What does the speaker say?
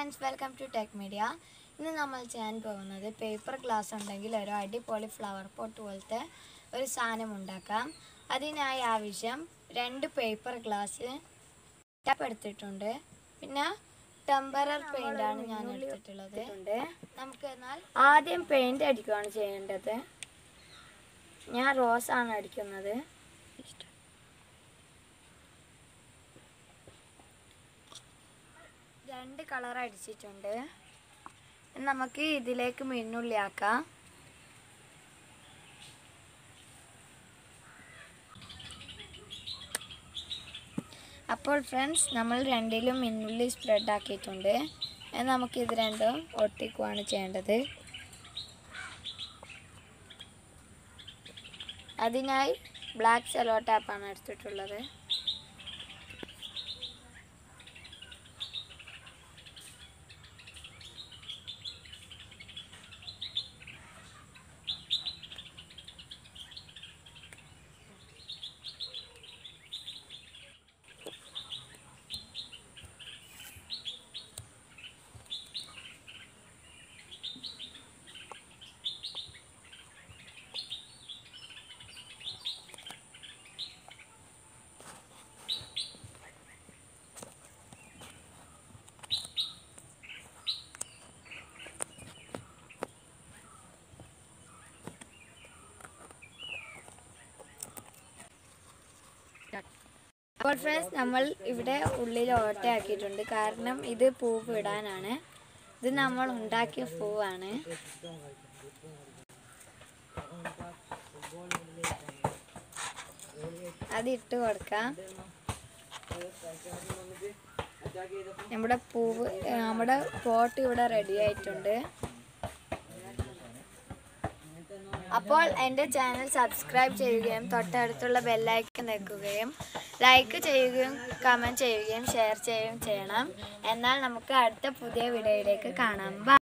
friends welcome to Tech Media ഇന്ന് നമ്മൾ ചെയ്യാൻ പോകുന്നത് പേപ്പർ ഗ്ലാസ് ഉണ്ടെങ്കിൽ ഒരു അടിപൊളി ഫ്ലവർ പോട്ട് പോലത്തെ ഒരു സാധനം ഉണ്ടാക്കാം അതിനായി ആവശ്യം രണ്ട് പേപ്പർ ഗ്ലാസ് ടാപ്പ് എടുത്തിട്ടുണ്ട് പിന്നെ ടെമ്പറർ പെയിന്റ് ആണ് ഞാൻ എടുത്തിട്ടുള്ളത് നമുക്ക് എന്നാൽ ആദ്യം പെയിന്റ് അടിക്കുകയാണ് ചെയ്യേണ്ടത് ഞാൻ റോസ് ആണ് അടിക്കുന്നത് രണ്ട് കളർ അടിച്ചിട്ടുണ്ട് ഇനി നമുക്ക് ഇതിലേക്ക് മിന്നുള്ളി ആക്കാം അപ്പോൾ ഫ്രണ്ട്സ് നമ്മൾ രണ്ടിലും മിന്നുള്ളി സ്പ്രെഡ് ആക്കിയിട്ടുണ്ട് ഇനി നമുക്ക് ഇത് രണ്ടും ഒട്ടിക്കുവാണ് ചെയ്യേണ്ടത് അതിനായി ബ്ലാക്ക് സെലോ ടാപ്പാണ് എടുത്തിട്ടുള്ളത് അപ്പോൾ ഫ്രണ്ട്സ് നമ്മൾ ഇവിടെ ഉള്ളിൽ ഓട്ടയാക്കിയിട്ടുണ്ട് കാരണം ഇത് പൂവ് ഇടാനാണ് ഇത് നമ്മൾ ഉണ്ടാക്കിയ പൂവാണ് അത് ഇട്ട് കൊടുക്കാം നമ്മുടെ പൂവ് ഏ, നമ്മുടെ പോട്ട് ഇവിടെ റെഡി ആയിട്ടുണ്ട് അപ്പോൾ എൻ്റെ ചാനൽ സബ്സ്ക്രൈബ് ചെയ്യുകയും തൊട്ടടുത്തുള്ള ബെല്ലൈക്കൺ നിൽക്കുകയും ലൈക്ക് ചെയ്യുകയും കമൻറ്റ് ചെയ്യുകയും ഷെയർ ചെയ്യുകയും ചെയ്യണം എന്നാൽ നമുക്ക് അടുത്ത പുതിയ വീഡിയോയിലേക്ക് കാണാം ബൈ